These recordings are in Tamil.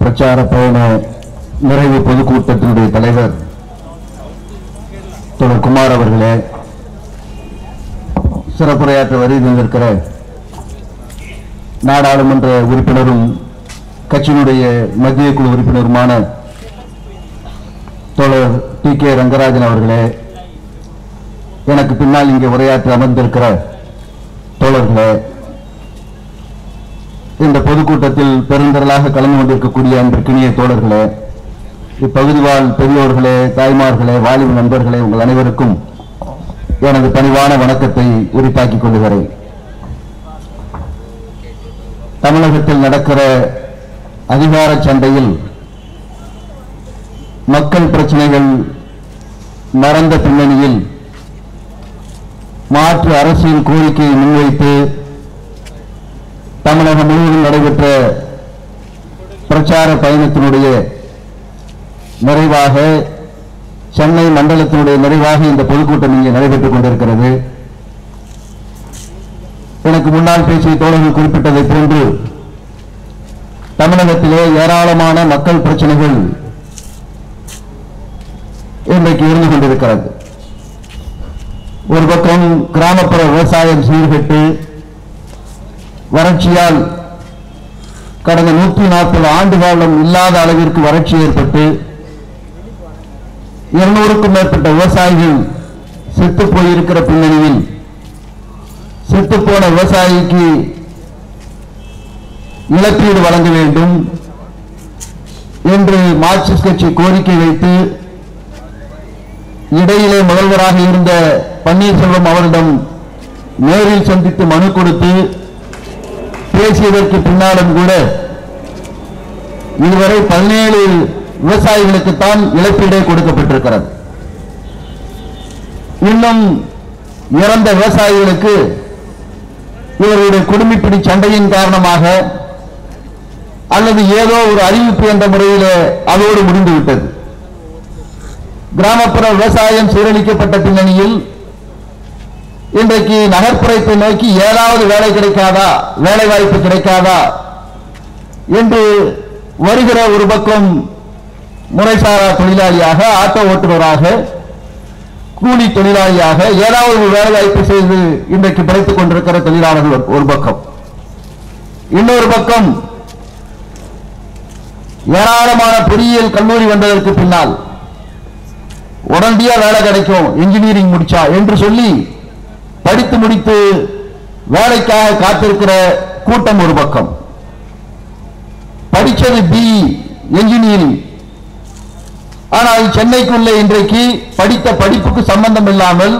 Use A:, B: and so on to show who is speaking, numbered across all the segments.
A: பிரச்சார பயண நிறைவு பொதுக்கூட்டத்தினுடைய தலைவர் தொடர் குமார் அவர்களே சிறப்புரையாற்ற வருகை தந்திருக்கிற நாடாளுமன்ற உறுப்பினரும் கட்சியினுடைய மத்திய குழு உறுப்பினருமான தோழர் டி கே ரங்கராஜன் அவர்களே எனக்கு பின்னால் இங்கே உரையாற்ற அமர்ந்திருக்கிற தோழர்களே இந்த பொதுக்கூட்டத்தில் பெருந்திரளாக கலந்து கொண்டிருக்கக்கூடிய அன்பிற்கினிய தோழர்களே இப்பகுதி வாழ் பெரியோர்களே தாய்மார்களே வாலிப நண்பர்களே உங்கள் அனைவருக்கும் எனது பணிவான வணக்கத்தை உரித்தாக்கிக் கொள்கிறேன் தமிழகத்தில் நடக்கிற அதிகார சண்டையில் மக்கள் பிரச்சனைகள் மறந்த பின்னணியில் மாற்று அரசியல் கோரிக்கையை முன்வைத்து தமிழகம் முழுவதும் நடைபெற்ற பிரச்சார பயணத்தினுடைய நிறைவாக சென்னை மண்டலத்தினுடைய நிறைவாக இந்த பொதுக்கூட்டம் இங்கே நடைபெற்றுக் கொண்டிருக்கிறது எனக்கு முன்னால் பேசிய தோழர்கள் குறிப்பிட்டதை போன்று தமிழகத்திலே ஏராளமான மக்கள் பிரச்சனைகள் இன்றைக்கு இருந்து கொண்டிருக்கிறது ஒரு பக்கம் கிராமப்புற விவசாயம் சீர்கெட்டு வறட்சியால் கடந்த நூற்றி நாற்பது ஆண்டு காலம் இல்லாத அளவிற்கு வறட்சி ஏற்பட்டு இருநூறுக்கும் மேற்பட்ட விவசாயிகள் செத்து போயிருக்கிற பின்னணியில் செத்து போன விவசாயிக்கு இழப்பீடு வழங்க வேண்டும் என்று மார்க்சிஸ்ட் கட்சி கோரிக்கை வைத்து இடையிலே முதல்வராக இருந்த பன்னீர்செல்வம் அவரிடம் நேரில் சந்தித்து மனு கொடுத்து பேசியதற்கு பின்னாலும் கூட இதுவரை பதினேழு விவசாயிகளுக்குத்தான் இழப்பீடே கொடுக்கப்பட்டிருக்கிறது இன்னும் இறந்த விவசாயிகளுக்கு இவர்களுடைய குடும்பிப்பிடி சண்டையின் காரணமாக அல்லது ஏதோ ஒரு அறிவிப்பு என்ற முறையில் அதோடு முடிந்துவிட்டது கிராமப்புற விவசாயம் சீரழிக்கப்பட்ட பின்னணியில் இன்றைக்கு நகர்ப்புறத்தை நோக்கி ஏதாவது வேலை கிடைக்காதா வேலை வாய்ப்பு கிடைக்காதா என்று வருகிற ஒரு பக்கம் முறைசாரா தொழிலாளியாக ஆட்டோ ஓட்டுநராக கூலி தொழிலாளியாக ஏதாவது ஒரு வேலை வாய்ப்பு செய்து இன்றைக்கு பிழைத்துக் கொண்டிருக்கிற தொழிலாளர்கள் ஒரு- ஒரு பக்கம் இன்னொரு பக்கம் ஏராளமான பொறியியல் கல்லூரி வந்ததற்கு பின்னால் உடனடியா வேலை கிடைக்கும் இன்ஜினியரிங் முடிச்சா என்று சொல்லி படித்து முடித்து வேலைக்காக காத்திருக்கிற கூட்டம் ஒரு பக்கம் படிச்சது பி இன்ஜினியரிங் ஆனால் சென்னைக்குள்ளே இன்றைக்கு படித்த படிப்புக்கு சம்பந்தம் இல்லாமல்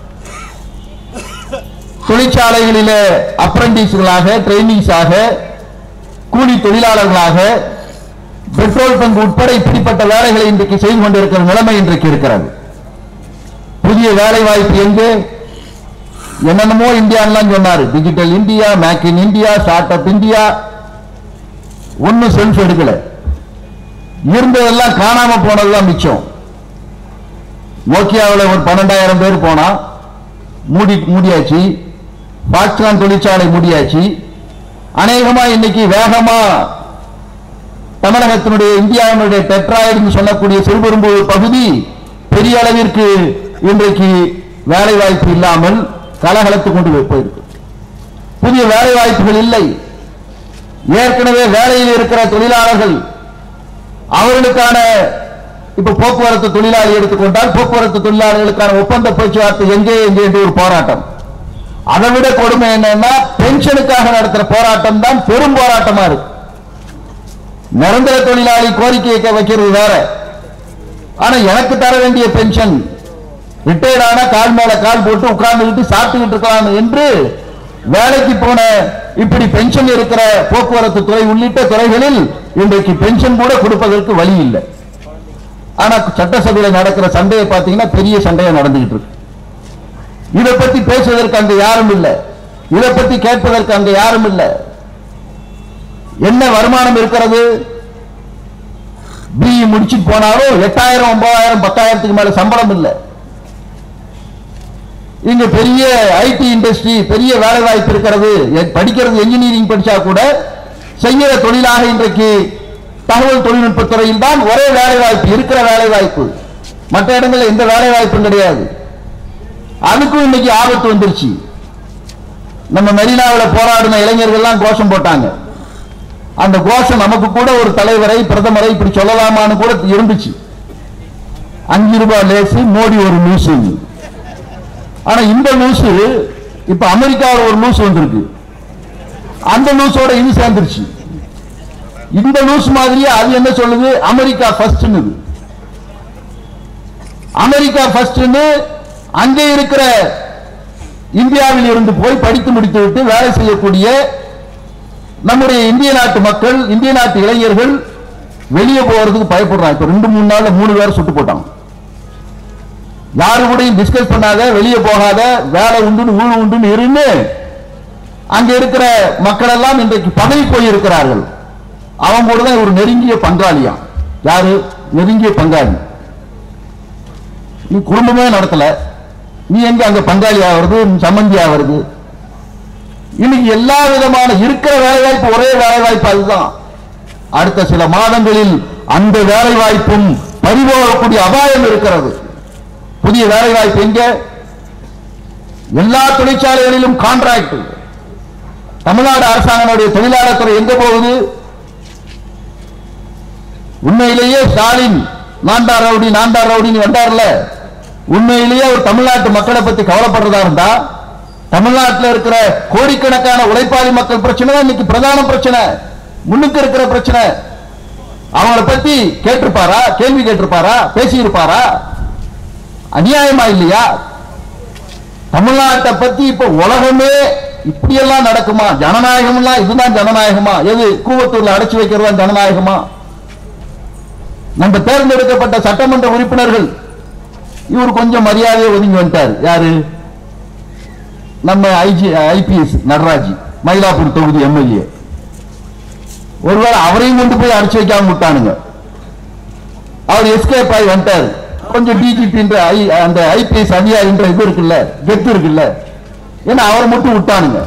A: தொழிற்சாலைகளிலே அப்ரண்டிஸ்களாக ட்ரைனிங்ஸாக கூலி தொழிலாளர்களாக பெட்ரோல் பங்க் உட்பட இப்படிப்பட்ட வேலைகளை இன்றைக்கு செய்து கொண்டிருக்கிற நிலைமை இன்றைக்கு இருக்கிறது புதிய வேலை வாய்ப்பு எங்கே என்னென்னமோ இந்தியான்லாம் சொன்னாரு digital India make in India start up India ஒன்னும் செல்ஃப் எடுக்கல இருந்ததெல்லாம் காணாம போனதுதான் மிச்சம் நோக்கியாவில் ஒரு பன்னெண்டாயிரம் பேர் போனா மூடி மூடியாச்சு பாக்ஸ்கான் தொழிற்சாலை மூடியாச்சு அநேகமா இன்னைக்கு வேகமா தமிழகத்தினுடைய இந்தியாவினுடைய டெட்ராய்டு சொல்லக்கூடிய சிறுபெரும்பூர் பகுதி பெரிய அளவிற்கு இன்றைக்கு வேலை வாய்ப்பு இல்லாமல் கலகலத்து கொண்டு போய்- போயிருக்கு புதிய வேலை வாய்ப்புகள் இல்லை ஏற்கனவே வேலையில் இருக்கிற தொழிலாளர்கள் அவர்களுக்கான இப்ப போக்குவரத்து தொழிலாளி எடுத்துக்கொண்டால் போக்குவரத்து தொழிலாளர்களுக்கான ஒப்பந்த பேச்சுவார்த்தை எங்கே எங்கே என்று ஒரு போராட்டம் அதை விட கொடுமை என்னன்னா பென்ஷனுக்காக நடத்துற போராட்டம் தான் பெரும் போராட்டமா இருக்கு நிரந்தர தொழிலாளி கோரிக்கையை வைக்கிறது வேற ஆனா எனக்கு தர வேண்டிய பென்ஷன் ரிட்டையர்ட் ஆனா கால் மேல கால் போட்டு உட்கார்ந்துகிட்டு சாப்பிட்டுக்கிட்டு இருக்கலாம் என்று வேலைக்கு போன இப்படி பென்ஷன் இருக்கிற போக்குவரத்து துறை உள்ளிட்ட துறைகளில் இன்றைக்கு பென்ஷன் கூட கொடுப்பதற்கு வழி இல்லை ஆனா சட்டசபையில் நடக்கிற சண்டையை பார்த்தீங்கன்னா பெரிய சண்டையா நடந்துகிட்டு இருக்கு இதை பத்தி பேசுவதற்கு அங்க யாரும் இல்லை இதை பத்தி கேட்பதற்கு அங்க யாரும் இல்லை என்ன வருமானம் இருக்கிறது பிஇ முடிச்சுட்டு போனாலும் எட்டாயிரம் ஒன்பதாயிரம் பத்தாயிரத்துக்கு மேல சம்பளம் இல்லை இங்க பெரிய ஐடி இண்டஸ்ட்ரி பெரிய வேலை வாய்ப்பு இருக்கிறது எ- படிக்கிறது என்ஜினியரிங் படிச்சா கூட செய்யற தொழிலாக இன்றைக்கு தகவல் தொழில்நுட்பத் துறையில் தான் ஒரே வேலை வாய்ப்பு இருக்கிற வேலை வாய்ப்பு மற்ற இடங்கள்ல எந்த வேலை வாய்ப்பும் கிடையாது அதுக்கும் இன்னைக்கு ஆபத்து வந்துருச்சு நம்ம மெரினாவில் போராடின இளைஞர்கள்லாம் கோஷம் போட்டாங்க அந்த கோஷம் நமக்கு கூட ஒரு தலைவரை பிரதமரை இப்படி சொல்லலாமான்னு கூட இருந்துச்சு அஞ்சு ரூபாய் லேசு மோடி ஒரு லூசு ஆனா இந்த லூசு இப்ப அமெரிக்காவில் ஒரு லூஸ் வந்திருக்கு அந்த லூஸோட இது சேர்ந்துருச்சு இந்த லூஸ் மாதிரியே அது என்ன சொல்லுது அமெரிக்கா ஃபர்ஸ்ட்னு அமெரிக்கா ஃபர்ஸ்ட்னு அங்கே இருக்கிற இந்தியாவில் இருந்து போய் படித்து முடித்து விட்டு வேலை செய்யக்கூடிய நம்முடைய இந்திய நாட்டு மக்கள் இந்திய நாட்டு இளைஞர்கள் வெளியே போறதுக்கு பயப்படுறாங்க இப்ப ரெண்டு மூணு நாள்ல மூணு பேர் சுட்டு போட்டாங்க யாரு கூடயும் டிஸ்கஸ் பண்ணாத வெளியே போகாத வேலை உண்டுன்னு ஊழு உண்டுன்னு இருந்து அங்க இருக்கிற மக்கள் எல்லாம் இன்றைக்கு பதவி போயிருக்கிறார்கள் அவங்க கூட தான் ஒரு நெருங்கிய பங்காளியா யாரு நெருங்கிய பங்காளி நீ குடும்பமே நடத்தல நீ எங்க அங்க பங்காளி ஆகிறது சம்மந்தி ஆகிறது இன்னைக்கு எல்லா விதமான இருக்கிற வேலை வாய்ப்பு ஒரே வேலை வாய்ப்பு அதுதான் அடுத்த சில மாதங்களில் அந்த வேலை வாய்ப்பும் பறிபோகக்கூடிய அபாயம் இருக்கிறது புதிய வேலை வாய்ப்பு எங்க எல்லா தொழிற்சாலைகளிலும் கான்ட்ராக்ட் தமிழ்நாடு அரசாங்கனுடைய தொழிலாளர் துறை எங்க போகுது உண்மையிலேயே ஸ்டாலின் நான்டார் ரவுடி நான்டார் ரவுடின்னு வந்தார்ல உண்மையிலேயே ஒரு தமிழ்நாட்டு மக்களை பத்தி கவலைப்படுறதா இருந்தா தமிழ்நாட்டில் இருக்கிற கோடிக்கணக்கான உழைப்பாளி மக்கள் பிரச்சனை தான் இன்னைக்கு பிரதான பிரச்சனை முன்னுக்கு இருக்கிற பிரச்சனை அவங்கள பத்தி கேட்டிருப்பாரா கேள்வி கேட்டிருப்பாரா பேசியிருப்பாரா அநியாயமா இல்லையா தமிழ்நாட்டை பத்தி இப்ப உலகமே இப்படியெல்லாம் நடக்குமா ஜனநாயகம்னா இதுதான் ஜனநாயகமா எது கூவத்தூர்ல அடைச்சு வைக்கிறதா ஜனநாயகமா நம்ம தேர்ந்தெடுக்கப்பட்ட சட்டமன்ற உறுப்பினர்கள் இவர் கொஞ்சம் மரியாதையை ஒதுங்கி வந்துட்டார் யாரு நம்ம ஐஜி ஐபிஎஸ் நடராஜ் மயிலாப்பூர் தொகுதி எம்எல்ஏ ஒருவேளை அவரையும் கொண்டு போய் அடைச்சு வைக்காம விட்டானுங்க அவர் எஸ்கேப் ஆகி வந்துட்டார் கொஞ்சம் டிஜிபின்ற ஐ அந்த ஐபிஎஸ் அதிகாரின்ற இது இருக்குல்ல கெத்து இருக்குல்ல ஏன்னா அவரை மட்டும் விட்டானுங்க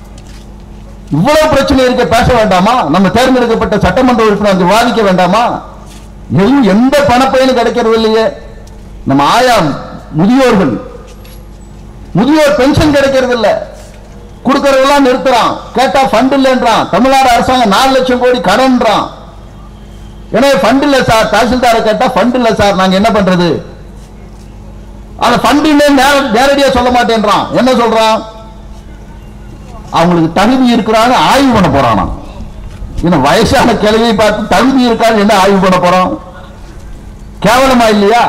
A: இவ்வளவு பிரச்சனை இருக்க பேச வேண்டாமா நம்ம தேர்ந்தெடுக்கப்பட்ட சட்டமன்ற உறுப்பினர் வந்து வாதிக்க வேண்டாமா எதுவும் எந்த பணப்பயனும் கிடைக்கிறது இல்லையே நம்ம ஆயா முதியோர்கள் முதியோர் பென்ஷன் கிடைக்கிறது இல்ல கொடுக்கறதெல்லாம் நிறுத்துறான் கேட்டா ஃபண்ட் இல்லைன்றான் தமிழ்நாடு அரசாங்கம் நாலு லட்சம் கோடி கடன்றான் எனவே ஃபண்ட் இல்ல சார் தாசில்தாரை கேட்டா ஃபண்ட் இல்ல சார் நாங்க என்ன பண்றது அந்த ஃபண்ட் நேரடியா சொல்ல மாட்டேன்றான் என்ன சொல்றான் அவங்களுக்கு தகுதி இருக்கிறான்னு ஆய்வு பண்ண போறானா இன்னும் வயசான கிழவியை பார்த்து தகுதி இருக்கான்னு என்ன ஆய்வு பண்ண போறோம் கேவலமா இல்லையா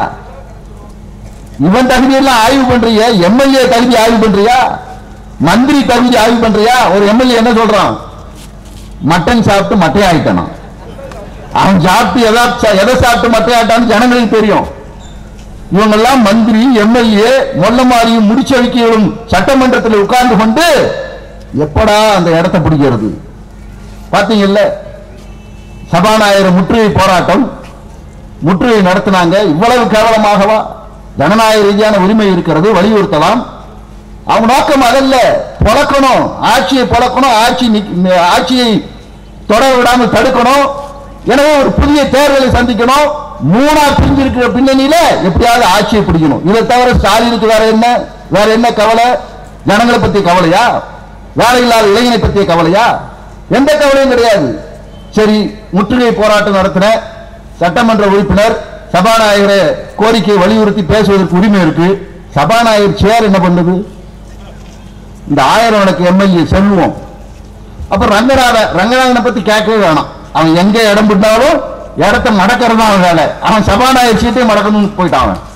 A: இவன் தகுதி எல்லாம் ஆய்வு பண்றிய எம்எல்ஏ தகுதி ஆய்வு பண்றியா மந்திரி தகுதி ஆய்வு பண்றியா ஒரு எம்எல்ஏ என்ன சொல்றான் மட்டன் சாப்பிட்டு மட்டையா ஆயிட்டானா அவன் சாப்பிட்டு எதா எதை சாப்பிட்டு மட்டையா ஆயிட்டான்னு ஜனங்களுக்கு தெரியும் இவங்கெல்லாம் மந்திரி எம்எல்ஏ மொல்லமாரியும் முடிச்சழிக்கையும் சட்டமன்றத்தில் உட்கார்ந்து கொண்டு எப்படா அந்த இடத்தை பிடிக்கிறது பாத்தீங்கல்ல சபாநாயகர் முற்றுகை போராட்டம் முற்றுகை நடத்தினாங்க இவ்வளவு கேவலமாகவா ஜனநாயக ரீதியான உரிமை இருக்கிறது வலியுறுத்தலாம் அவங்க நோக்கம் அதல்ல பொழக்கணும் ஆட்சியை பொழக்கணும் ஆட்சி நிக்க- ஆட்சியை தொடர விடாமல் தடுக்கணும் எனவே ஒரு புதிய தேர்தலை சந்திக்கணும் மூணா பிரிஞ்சிருக்கிற பின்னணியில எப்படியாவது ஆட்சியை பிடிக்கணும் இதை தவிர ஸ்டாலினுக்கு வேற என்ன வேற என்ன கவலை ஜனங்களை பத்தி கவலையா வேலை இல்லாத இளைஞனை பற்றிய கவலையா எந்த கவலையும் கிடையாது சரி முற்றுகை போராட்டம் நடத்தின சட்டமன்ற உறுப்பினர் சபாநாயகரை கோரிக்கையை வலியுறுத்தி பேசுவதற்கு உரிமை இருக்கு சபாநாயகர் சேர் என்ன பண்ணுது இந்த ஆயிரம் வழக்கு எம்எல்ஏ செல்வம் அப்ப ரங்கநாதன் ரங்கநாதனை பத்தி கேட்கவே வேணாம் அவன் எங்க இடம் பிடினாலும் இடத்த மடக்கிறது தான் அவன் வேலை அவன் சபாநாயகர் சீட்டை மடக்கணும்னு போயிட்டான் அவன்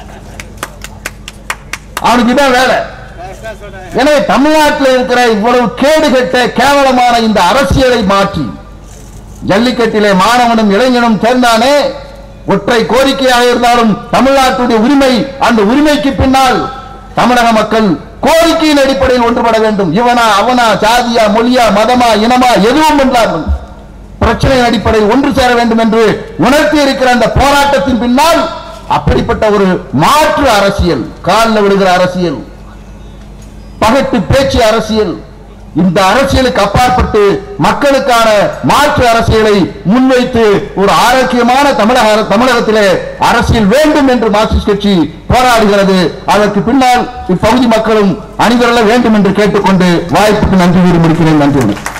A: அவனுக்கு இதான் வேலை எனவே தமிழ்நாட்டில் இருக்கிற இவ்வளவு கேடுகெட்ட கேவலமான இந்த அரசியலை மாற்றி ஜல்லிக்கட்டிலே மாணவனும் இளைஞனும் சேர்ந்தானே ஒற்றை கோரிக்கையாக இருந்தாலும் தமிழ்நாட்டுடைய உரிமை அந்த உரிமைக்கு பின்னால் தமிழக மக்கள் கோரிக்கையின் அடிப்படையில் ஒன்றுபட வேண்டும் இவனா அவனா சாதியா மொழியா மதமா இனமா எதுவும் இல்லாமல் பிரச்சனையின் அடிப்படையில் ஒன்று சேர வேண்டும் என்று உணர்த்தி இருக்கிற அந்த போராட்டத்தின் பின்னால் அப்படிப்பட்ட ஒரு மாற்று அரசியல் காலில் விழுகிற அரசியல் பகட்டு பேச்சு அரசியல் இந்த அரசியலுக்கு அப்பாற்பட்டு மக்களுக்கான மாற்று அரசியலை முன்வைத்து ஒரு ஆரோக்கியமான தமிழக தமிழகத்திலே அரசியல் வேண்டும் என்று மார்க்சிஸ்ட் கட்சி போராடுகிறது அதற்கு பின்னால் இப்பகுதி மக்களும் அணிதிரள வேண்டும் என்று கேட்டுக்கொண்டு வாய்ப்புக்கு நன்றி கூறி முடிக்கிறேன் நன்றி வணக்கம்.